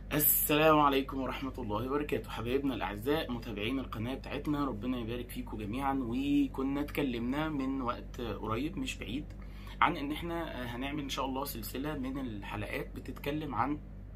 السلام عليكم ورحمة الله وبركاته حبايبنا الأعزاء متابعين القناة بتاعتنا ربنا يبارك فيكم جميعا وكنا اتكلمنا من وقت قريب مش بعيد عن ان احنا هنعمل ان شاء الله سلسلة من الحلقات بتتكلم عن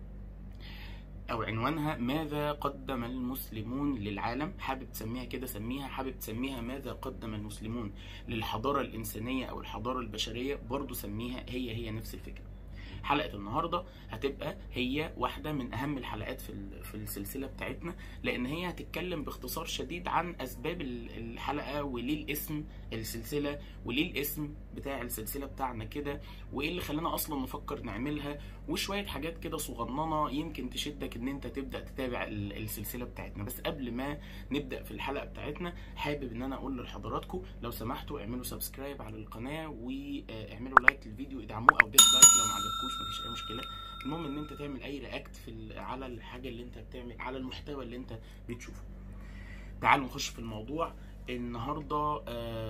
او عنوانها ماذا قدم المسلمون للعالم حابب تسميها كده سميها حابب تسميها ماذا قدم المسلمون للحضارة الإنسانية أو الحضارة البشرية برضو سميها هي هي نفس الفكرة حلقه النهارده هتبقى هي واحده من اهم الحلقات في في السلسله بتاعتنا لان هي هتتكلم باختصار شديد عن اسباب الحلقه وليه الاسم السلسله وليه الاسم بتاع السلسله بتاعنا كده وايه اللي خلانا اصلا نفكر نعملها وشويه حاجات كده صغننه يمكن تشدك ان انت تبدا تتابع السلسله بتاعتنا بس قبل ما نبدا في الحلقه بتاعتنا حابب ان انا اقول لحضراتكم لو سمحتوا اعملوا سبسكرايب على القناه واعملوا لايك للفيديو ادعموه او ديسلايك لو ما عجبكوش مفيش اي مشكله المهم ان انت تعمل اي رياكت في على الحاجه اللي انت بتعمل على المحتوى اللي انت بتشوفه تعالوا نخش في الموضوع النهارده آآ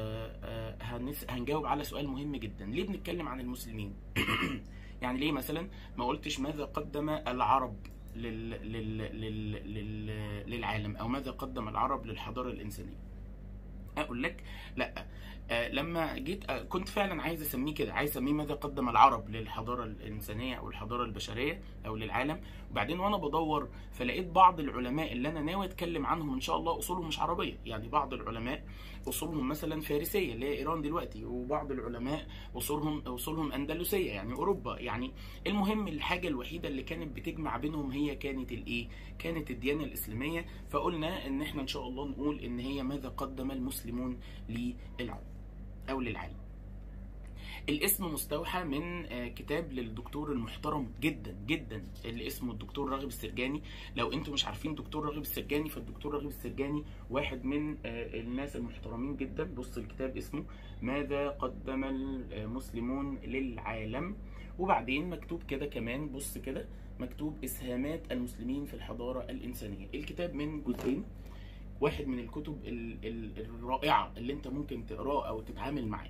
آآ هنس... هنجاوب على سؤال مهم جدا ليه بنتكلم عن المسلمين يعني ليه مثلا ما قلتش ماذا قدم العرب لل... لل... لل... لل... للعالم او ماذا قدم العرب للحضاره الانسانيه اقول لك لا آه لما جيت آه كنت فعلا عايز اسميه كده عايز اسميه ماذا قدم العرب للحضاره الانسانيه او الحضاره البشريه او للعالم وبعدين وانا بدور فلقيت بعض العلماء اللي انا ناوي اتكلم عنهم ان شاء الله اصولهم مش عربيه يعني بعض العلماء اصولهم مثلا فارسيه اللي هي ايران دلوقتي وبعض العلماء اصولهم اصولهم اندلسيه يعني اوروبا يعني المهم الحاجه الوحيده اللي كانت بتجمع بينهم هي كانت الايه كانت الديانه الاسلاميه فقلنا ان احنا ان شاء الله نقول ان هي ماذا قدم المسلمون للعرب او للعالم الاسم مستوحى من كتاب للدكتور المحترم جدا جدا اللي اسمه الدكتور راغب السرجاني لو انتم مش عارفين دكتور راغب السرجاني فالدكتور راغب السرجاني واحد من الناس المحترمين جدا بص الكتاب اسمه ماذا قدم المسلمون للعالم وبعدين مكتوب كده كمان بص كده مكتوب اسهامات المسلمين في الحضاره الانسانيه الكتاب من جزئين واحد من الكتب الرائعه اللي انت ممكن تقراه او تتعامل معاه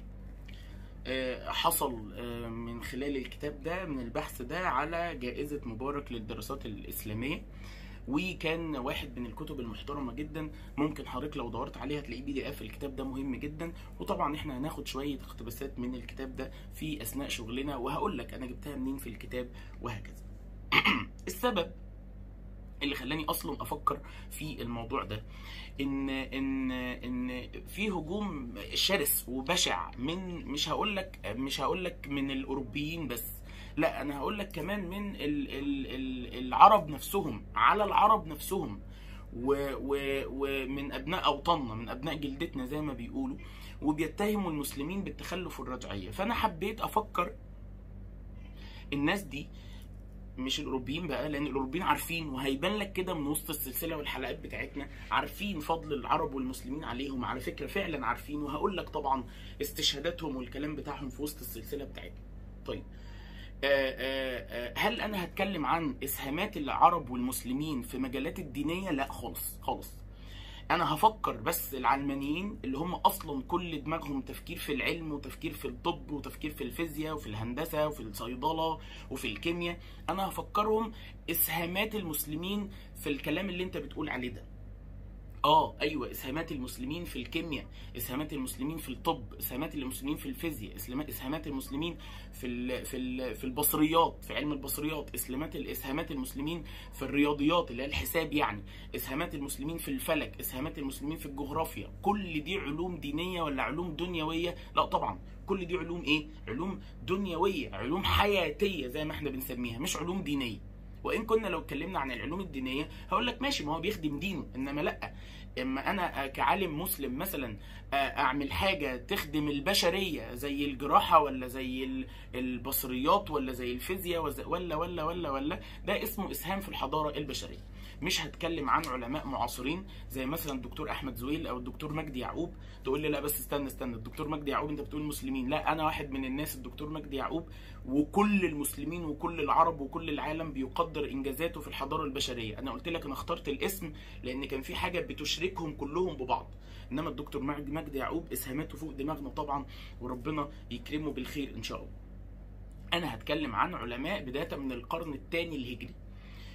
حصل من خلال الكتاب ده من البحث ده على جائزة مبارك للدراسات الإسلامية وكان واحد من الكتب المحترمه جدا ممكن حضرتك لو دورت عليها تلاقيه بي دي اف الكتاب ده مهم جدا وطبعا احنا هناخد شويه اقتباسات من الكتاب ده في اثناء شغلنا وهقول لك انا جبتها منين في الكتاب وهكذا السبب اللي خلاني اصلا افكر في الموضوع ده ان ان ان في هجوم شرس وبشع من مش هقول لك مش هقول لك من الاوروبيين بس لا انا هقول لك كمان من ال ال ال العرب نفسهم على العرب نفسهم ومن ابناء اوطاننا من ابناء جلدتنا زي ما بيقولوا وبيتهموا المسلمين بالتخلف والرجعيه فانا حبيت افكر الناس دي مش الاوروبيين بقى لان الاوروبيين عارفين وهيبان لك كده من وسط السلسله والحلقات بتاعتنا عارفين فضل العرب والمسلمين عليهم على فكره فعلا عارفين وهقول لك طبعا استشهاداتهم والكلام بتاعهم في وسط السلسله بتاعتنا طيب آآ آآ هل انا هتكلم عن اسهامات العرب والمسلمين في مجالات الدينيه لا خالص خالص انا هفكر بس العلمانيين اللي هم اصلا كل دماغهم تفكير في العلم وتفكير في الطب وتفكير في الفيزياء وفي الهندسه وفي الصيدله وفي الكيمياء انا هفكرهم اسهامات المسلمين في الكلام اللي انت بتقول عليه ده اه ايوه اسهامات المسلمين في الكيمياء اسهامات المسلمين في الطب اسهامات المسلمين في الفيزياء اسهامات المسلمين في ال في ال في البصريات في علم البصريات اسهامات اسهامات المسلمين في الرياضيات اللي هي الحساب يعني اسهامات المسلمين في الفلك اسهامات المسلمين في الجغرافيا كل دي علوم دينيه ولا علوم دنيويه لا طبعا كل دي علوم ايه علوم دنيويه علوم حياتيه زي ما احنا بنسميها مش علوم دينيه وان كنا لو اتكلمنا عن العلوم الدينيه هقول لك ماشي ما هو بيخدم دينه انما لا اما انا كعالم مسلم مثلا اعمل حاجه تخدم البشريه زي الجراحه ولا زي البصريات ولا زي الفيزياء ولا ولا ولا ولا ده اسمه اسهام في الحضاره البشريه مش هتكلم عن علماء معاصرين زي مثلا الدكتور احمد زويل او الدكتور مجدي يعقوب تقول لي لا بس استنى استنى الدكتور مجدي يعقوب انت بتقول مسلمين لا انا واحد من الناس الدكتور مجدي يعقوب وكل المسلمين وكل العرب وكل العالم بيقدر انجازاته في الحضاره البشريه انا قلت لك انا اخترت الاسم لان كان في حاجه بتشركهم كلهم ببعض انما الدكتور مجدي يعقوب اسهاماته فوق دماغنا طبعا وربنا يكرمه بالخير ان شاء الله انا هتكلم عن علماء بدايه من القرن الثاني الهجري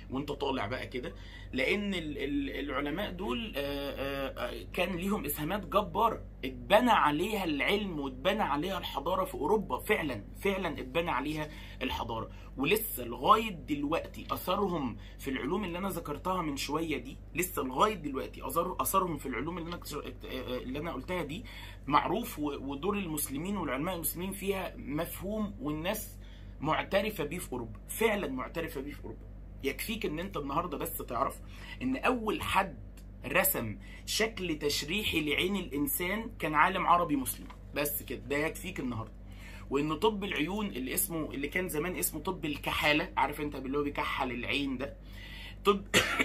وانت طالع بقى كده لان ال- ال- العلماء دول آه، آه، آه، كان ليهم اسهامات جباره اتبنى عليها العلم واتبنى عليها الحضاره في اوروبا فعلا فعلا اتبنى عليها الحضاره ولسه لغايه دلوقتي اثرهم في العلوم اللي انا ذكرتها من شويه دي لسه لغايه دلوقتي اثر اثرهم في العلوم اللي انا كت- اللي انا قلتها دي معروف و- ودور المسلمين والعلماء المسلمين فيها مفهوم والناس معترفه بيه في اوروبا فعلا معترفه بيه في اوروبا يكفيك ان انت النهارده بس تعرف ان اول حد رسم شكل تشريحي لعين الانسان كان عالم عربي مسلم بس كده ده يكفيك النهارده وان طب العيون اللي اسمه اللي كان زمان اسمه طب الكحاله عارف انت اللي هو بيكحل العين ده طب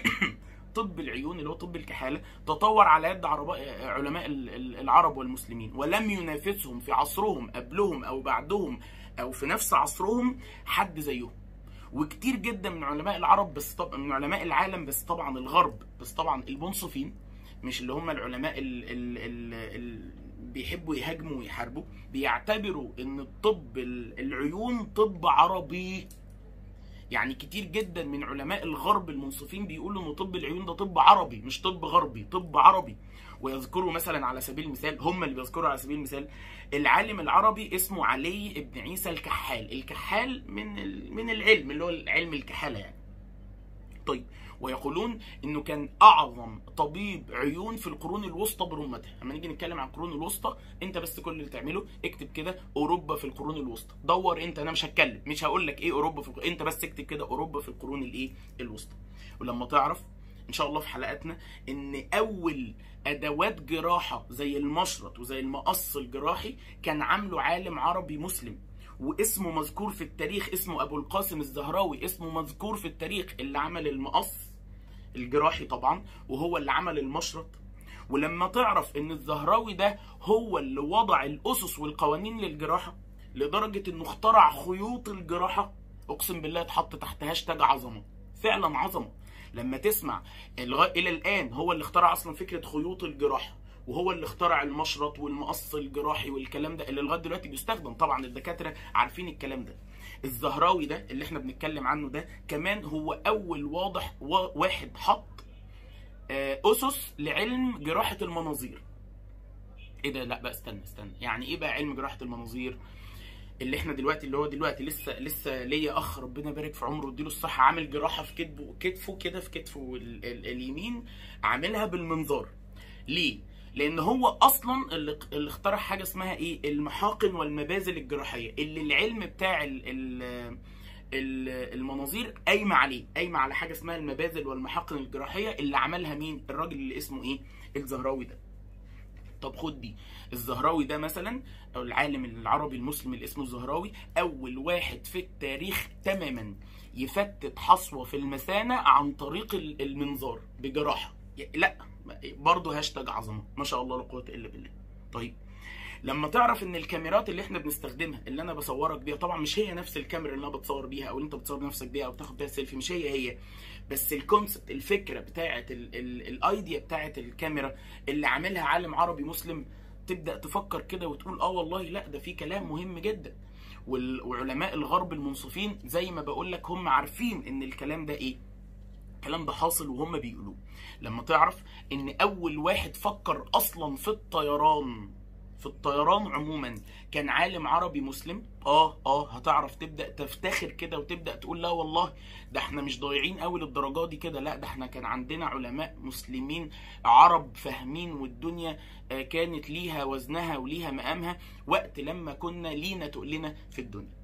طب العيون اللي هو طب الكحاله تطور على يد عرباء علماء ال- ال- العرب والمسلمين ولم ينافسهم في عصرهم قبلهم او بعدهم او في نفس عصرهم حد زيهم وكتير جدا من علماء العرب بس طب من علماء العالم بس طبعا الغرب بس طبعا المنصفين مش اللي هم العلماء ال ال ال ال بيحبوا يهاجموا ويحاربوا بيعتبروا ان الطب ال- العيون طب عربي يعني كتير جدا من علماء الغرب المنصفين بيقولوا ان طب العيون ده طب عربي مش طب غربي طب عربي ويذكروا مثلا على سبيل المثال هم اللي بيذكروا على سبيل المثال العالم العربي اسمه علي ابن عيسى الكحال الكحال من ال- من العلم اللي هو علم الكحاله يعني طيب ويقولون انه كان اعظم طبيب عيون في القرون الوسطى برمتها اما نيجي نتكلم عن القرون الوسطى انت بس كل اللي تعمله اكتب كده اوروبا في القرون الوسطى دور انت انا مش هتكلم مش هقول لك ايه اوروبا في الق- انت بس اكتب كده اوروبا في القرون الايه الوسطى ولما تعرف ان شاء الله في حلقاتنا ان اول ادوات جراحه زي المشرط وزي المقص الجراحي كان عامله عالم عربي مسلم واسمه مذكور في التاريخ اسمه ابو القاسم الزهراوي اسمه مذكور في التاريخ اللي عمل المقص الجراحي طبعا وهو اللي عمل المشرط ولما تعرف ان الزهراوي ده هو اللي وضع الاسس والقوانين للجراحه لدرجه انه اخترع خيوط الجراحه اقسم بالله اتحط تحت هاشتاج عظمه فعلا عظمه لما تسمع لغايه الى الان هو اللي اخترع اصلا فكره خيوط الجراحه وهو اللي اخترع المشرط والمقص الجراحي والكلام ده اللي لغايه دلوقتي بيستخدم طبعا الدكاتره عارفين الكلام ده الزهراوي ده اللي احنا بنتكلم عنه ده كمان هو اول واضح وا- واحد حط آه، اسس لعلم جراحه المناظير ايه ده لا بقى استنى استنى يعني ايه بقى علم جراحه المناظير اللي احنا دلوقتي اللي هو دلوقتي لسه لسه ليا اخ ربنا يبارك في عمره ويديله الصحه عامل جراحه في كتفه كتفه كده في كتفه ال- ال- اليمين عاملها بالمنظار ليه لان هو اصلا اللي اللي اخترع حاجه اسمها ايه المحاقن والمبازل الجراحيه اللي العلم بتاع ال ال ال- المناظير قايمه عليه قايمه على حاجه اسمها المبازل والمحاقن الجراحيه اللي عملها مين الراجل اللي اسمه ايه الزهراوي ده طب خد دي الزهراوي ده مثلا او العالم العربي المسلم اللي اسمه الزهراوي اول واحد في التاريخ تماما يفتت حصوه في المثانه عن طريق ال- المنظار بجراحه ي- لا برضه هاشتاج عظمه ما شاء الله لا قوه الا بالله طيب لما تعرف ان الكاميرات اللي احنا بنستخدمها اللي انا بصورك بيها طبعا مش هي نفس الكاميرا اللي انا بتصور بيها او اللي انت بتصور نفسك بيها او بتاخد بيها سيلفي مش هي هي بس الكونسبت الفكره بتاعه الايديا بتاعه الكاميرا اللي عاملها عالم عربي مسلم تبدا تفكر كده وتقول اه والله لا ده في كلام مهم جدا وال- وعلماء الغرب المنصفين زي ما بقول لك هم عارفين ان الكلام ده ايه الكلام ده حاصل وهم بيقولوه لما تعرف ان اول واحد فكر اصلا في الطيران في الطيران عموما كان عالم عربي مسلم اه اه هتعرف تبدا تفتخر كده وتبدا تقول لا والله ده احنا مش ضايعين قوي للدرجه دي كده لا ده احنا كان عندنا علماء مسلمين عرب فاهمين والدنيا آه، كانت ليها وزنها وليها مقامها وقت لما كنا لينا تقلنا في الدنيا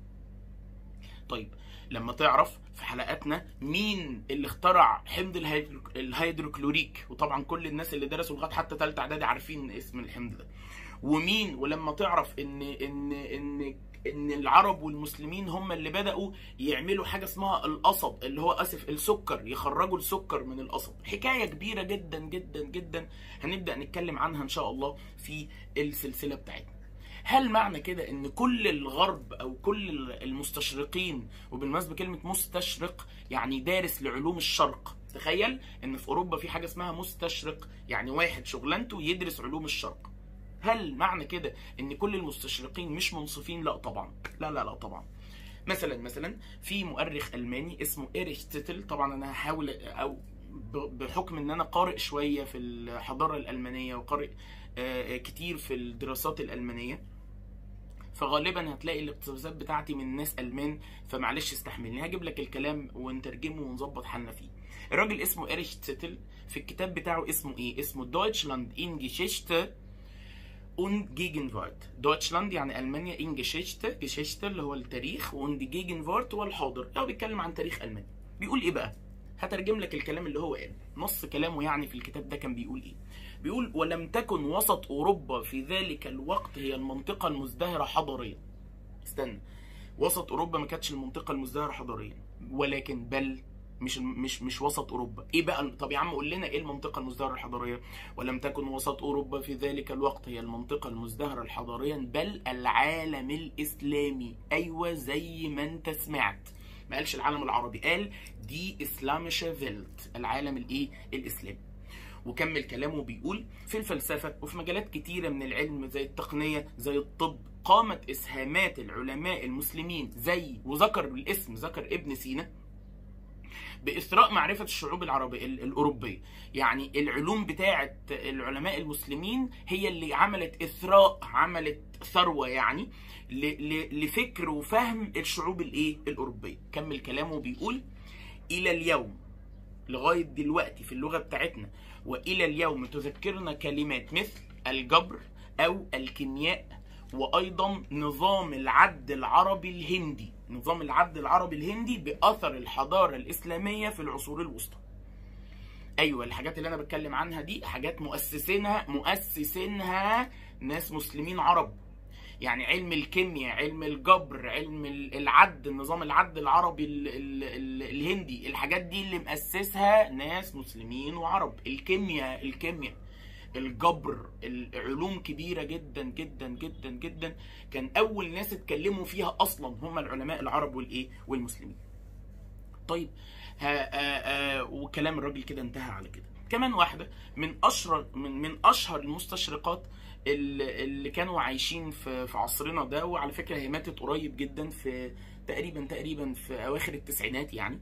طيب لما تعرف في حلقاتنا مين اللي اخترع حمض الهيدرو- الهيدروكلوريك وطبعا كل الناس اللي درسوا لغايه حتى ثالثه اعدادي عارفين اسم الحمض ده ومين ولما تعرف ان ان ان ان العرب والمسلمين هم اللي بداوا يعملوا حاجه اسمها القصب اللي هو اسف السكر يخرجوا السكر من القصب حكايه كبيره جدا جدا جدا هنبدا نتكلم عنها ان شاء الله في السلسله بتاعتنا هل معنى كده ان كل الغرب او كل المستشرقين وبالمناسبه كلمه مستشرق يعني دارس لعلوم الشرق تخيل ان في اوروبا في حاجه اسمها مستشرق يعني واحد شغلانته يدرس علوم الشرق هل معنى كده ان كل المستشرقين مش منصفين لا طبعا لا لا لا طبعا مثلا مثلا في مؤرخ الماني اسمه ارشتتل طبعا انا هحاول او ب- بحكم ان انا قارئ شويه في الحضاره الالمانيه وقارئ آه، كتير في الدراسات الالمانيه فغالبا هتلاقي الاقتباسات بتاعتي من ناس المان فمعلش استحملني هجيب لك الكلام ونترجمه ونظبط حالنا فيه الراجل اسمه اريش تيتل في الكتاب بتاعه اسمه ايه اسمه دويتشلاند ان جيشيشته und Gegenwart دويتشلاند يعني المانيا ان جيشيشته جيشيشته اللي هو التاريخ und Gegenwart هو الحاضر هو بيتكلم عن تاريخ المانيا بيقول ايه بقى هترجم لك الكلام اللي هو قاله نص كلامه يعني في الكتاب ده كان بيقول ايه بيقول ولم تكن وسط اوروبا في ذلك الوقت هي المنطقه المزدهره حضاريا استنى وسط اوروبا ما كانتش المنطقه المزدهره حضاريا ولكن بل مش مش مش وسط اوروبا ايه بقى طب يا عم قول لنا ايه المنطقه المزدهره الحضاريه ولم تكن وسط اوروبا في ذلك الوقت هي المنطقه المزدهره حضاريا بل العالم الاسلامي ايوه زي ما انت سمعت ما قالش العالم العربي قال دي اسلاميشه فيلت العالم الايه الاسلامي وكمل كلامه بيقول في الفلسفة وفي مجالات كتيرة من العلم زي التقنية زي الطب قامت إسهامات العلماء المسلمين زي وذكر بالاسم ذكر ابن سينا بإثراء معرفة الشعوب العربية ال- الأوروبية يعني العلوم بتاعة العلماء المسلمين هي اللي عملت إثراء عملت ثروة يعني ل- ل- لفكر وفهم الشعوب الإيه الأوروبية كمل كلامه بيقول إلى اليوم لغاية دلوقتي في اللغة بتاعتنا وإلى اليوم تذكرنا كلمات مثل الجبر أو الكيمياء وأيضا نظام العد العربي الهندي نظام العد العربي الهندي بأثر الحضارة الإسلامية في العصور الوسطى أيوة الحاجات اللي أنا بتكلم عنها دي حاجات مؤسسينها مؤسسينها ناس مسلمين عرب يعني علم الكيمياء علم الجبر علم ال- العد نظام العد العربي ال ال ال الهندي الحاجات دي اللي مؤسسها ناس مسلمين وعرب الكيمياء الكيمياء الجبر العلوم كبيرة جدا جدا جدا جدا كان أول ناس اتكلموا فيها أصلا هم العلماء العرب والإيه والمسلمين طيب ها آه آه وكلام الراجل كده انتهى على كده كمان واحدة من أشهر من من أشهر المستشرقات اللي اللي كانوا عايشين في في عصرنا ده وعلى فكرة هي ماتت قريب جدا في تقريبا تقريبا في أواخر التسعينات يعني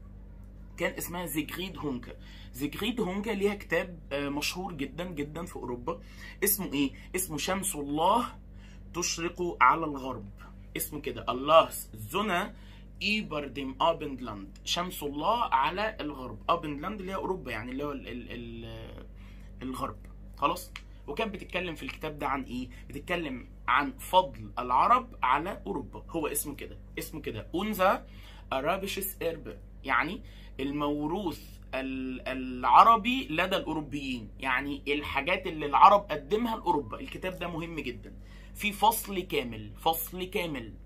كان اسمها زيجريد هونكا زيجريد هونكا ليها كتاب آه، مشهور جدا جدا في اوروبا اسمه ايه اسمه شمس الله تشرق على الغرب اسمه كده الله زنا ايبر ديم ابندلاند شمس الله على الغرب ابندلاند اللي هي اوروبا يعني اللي هو ال ال ال الغرب خلاص وكانت بتتكلم في الكتاب ده عن ايه بتتكلم عن فضل العرب على اوروبا هو اسمه كده اسمه كده انذا ارابيشس ارب يعني الموروث ال- العربي لدى الاوروبيين يعني الحاجات اللي العرب قدمها لاوروبا الكتاب ده مهم جدا في فصل كامل فصل كامل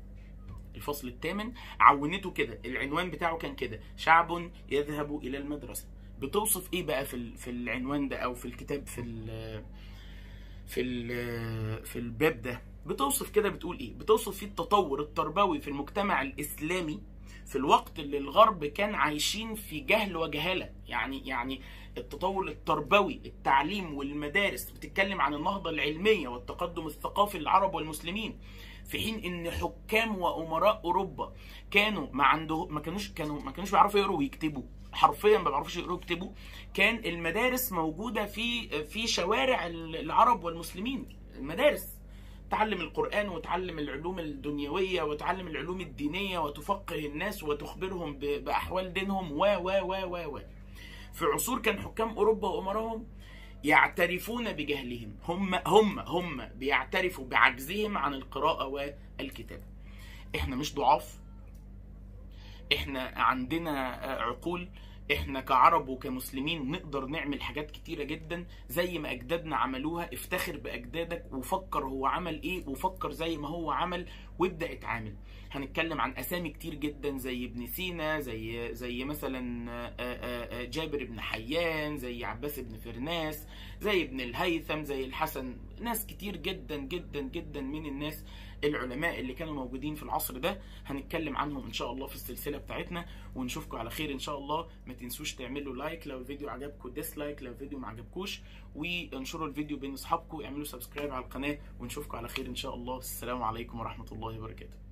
الفصل الثامن عونته كده العنوان بتاعه كان كده شعب يذهب الى المدرسه بتوصف ايه بقى في ال- في العنوان ده او في الكتاب في ال في ال في الباب ده بتوصف كده بتقول ايه بتوصف فيه التطور التربوي في المجتمع الاسلامي في الوقت اللي الغرب كان عايشين في جهل وجهاله يعني يعني التطور التربوي التعليم والمدارس بتتكلم عن النهضه العلميه والتقدم الثقافي للعرب والمسلمين في حين ان حكام وامراء اوروبا كانوا ما عنده ما كانوش كانوا ما كانوش بيعرفوا يقروا ويكتبوا حرفيا ما بيعرفوش يقروا ويكتبوا كان المدارس موجوده في في شوارع العرب والمسلمين المدارس تعلم القرآن وتعلم العلوم الدنيوية وتعلم العلوم الدينية وتفقه الناس وتخبرهم ب- بأحوال دينهم و و و و و في عصور كان حكام أوروبا وأمراهم يعترفون بجهلهم هم هم هم بيعترفوا بعجزهم عن القراءة والكتابة احنا مش ضعاف احنا عندنا عقول احنا كعرب وكمسلمين نقدر نعمل حاجات كتيرة جدا زي ما اجدادنا عملوها افتخر باجدادك وفكر هو عمل ايه وفكر زي ما هو عمل وابدا اتعامل هنتكلم عن اسامي كتير جدا زي ابن سينا زي زي مثلا آه، آه، آه، جابر بن حيان زي عباس بن فرناس زي ابن الهيثم زي الحسن ناس كتير جدا جدا جدا من الناس العلماء اللي كانوا موجودين في العصر ده هنتكلم عنهم ان شاء الله في السلسله بتاعتنا ونشوفكم على خير ان شاء الله ما تنسوش تعملوا لايك لو الفيديو عجبكم ديسلايك لو الفيديو ما عجبكوش وانشروا الفيديو بين اصحابكم اعملوا سبسكرايب على القناه ونشوفكم على خير ان شاء الله السلام عليكم ورحمه الله وبركاته